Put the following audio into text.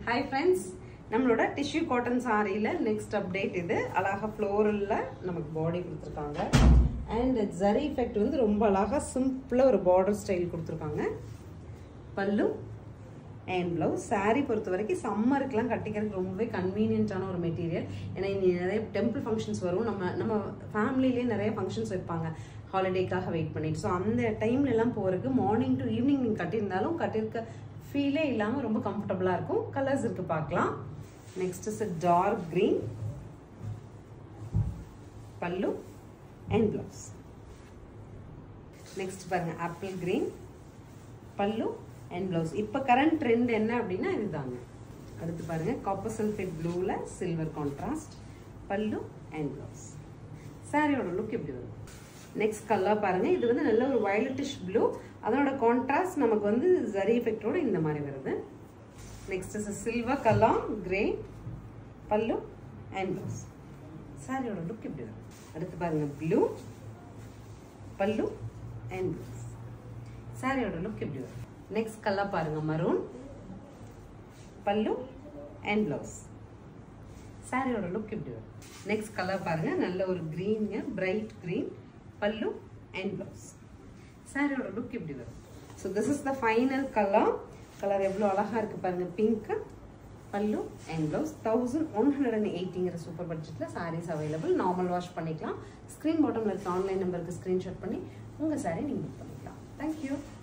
hi friends நம்மளோட tissue cotton சாரியில் next update இது அழகாக ஃப்ளோரலில் நமக்கு பாடி கொடுத்துருக்காங்க அண்ட் ஜரி எஃபெக்ட் வந்து ரொம்ப அழகாக சிம்பிளாக ஒரு பார்டர் ஸ்டைல் கொடுத்துருக்காங்க பல்லு அண்ட் ப்ளவுஸ் saree பொறுத்த வரைக்கும் சம்மருக்குலாம் கட்டிக்கிறதுக்கு ரொம்பவே கன்வீனியன்ட்டான ஒரு மெட்டீரியல் ஏன்னா இனி நிறைய டெம்பிள் ஃபங்க்ஷன்ஸ் வரும் நம்ம நம்ம ஃபேமிலிலேயே நிறைய ஃபங்க்ஷன்ஸ் வைப்பாங்க ஹாலிடேக்காக வெயிட் பண்ணிட்டு ஸோ அந்த டைம்ல எல்லாம் போகிறதுக்கு மார்னிங் டு ஈவினிங் நீங்கள் கட்டியிருந்தாலும் கட்டியிருக்க ஃபீலே இல்லாமல் ரொம்ப கம்ஃபர்டபுளாக இருக்கும் கலர்ஸ் இருக்கு பார்க்கலாம் next is dark green pallu and blouse next பாருங்க apple green pallu and blouse இப்போ கரண்ட் ட்ரெண்ட் என்ன அப்படின்னா இதுதாங்க அடுத்து பாருங்க காப்பர் சல்ஃபேட் ப்ளூவில் silver contrast pallu and blouse சாரியோட லுக் இப்படி வரும் நெக்ஸ்ட் கலர் பாருங்க இது வந்து நல்ல ஒரு வயலட்டிஷ் ப்ளூ அதனோட கான்ட்ராஸ்ட் நமக்கு வந்து ஜரி எஃபெக்டோட இந்த மாதிரி வருது next is silver colour grey pallu and blouse சாரியோட லுக் இப்படி வரும் அடுத்து பாருங்க ப்ளூ பல்லு அண்ட் ப்ளவுஸ் சாரியோட லுக் இப்படி வரும் நெக்ஸ்ட் கலர் பாருங்க மரூன் பல்லு அண்ட் ப்ளவுஸ் சாரியோட லுக் இப்படி வரும் நெக்ஸ்ட் கலர் பாருங்க நல்ல ஒரு க்ரீனுங்க bright green pallu and blouse சாரியோட லுக் இப்படி வரும் so this is the final colour colour எவ்வளோ அழகாக இருக்குது பாருங்க pink pallu and blouse thousand one hundred and எயிட்டிங்கிற சூப்பர் பட்ஜெட்டில் சாரீஸ் அவைலபிள் நார்மல் வாஷ் பண்ணிக்கலாம் ஸ்க்ரீன் பாட்டமில் இருக்க ஆன்லைன் நம்பருக்கு ஸ்க்ரீன்ஷாட் பண்ணி உங்கள் சாரீ நீங்கள் புக் பண்ணிக்கலாம் தேங்க்யூ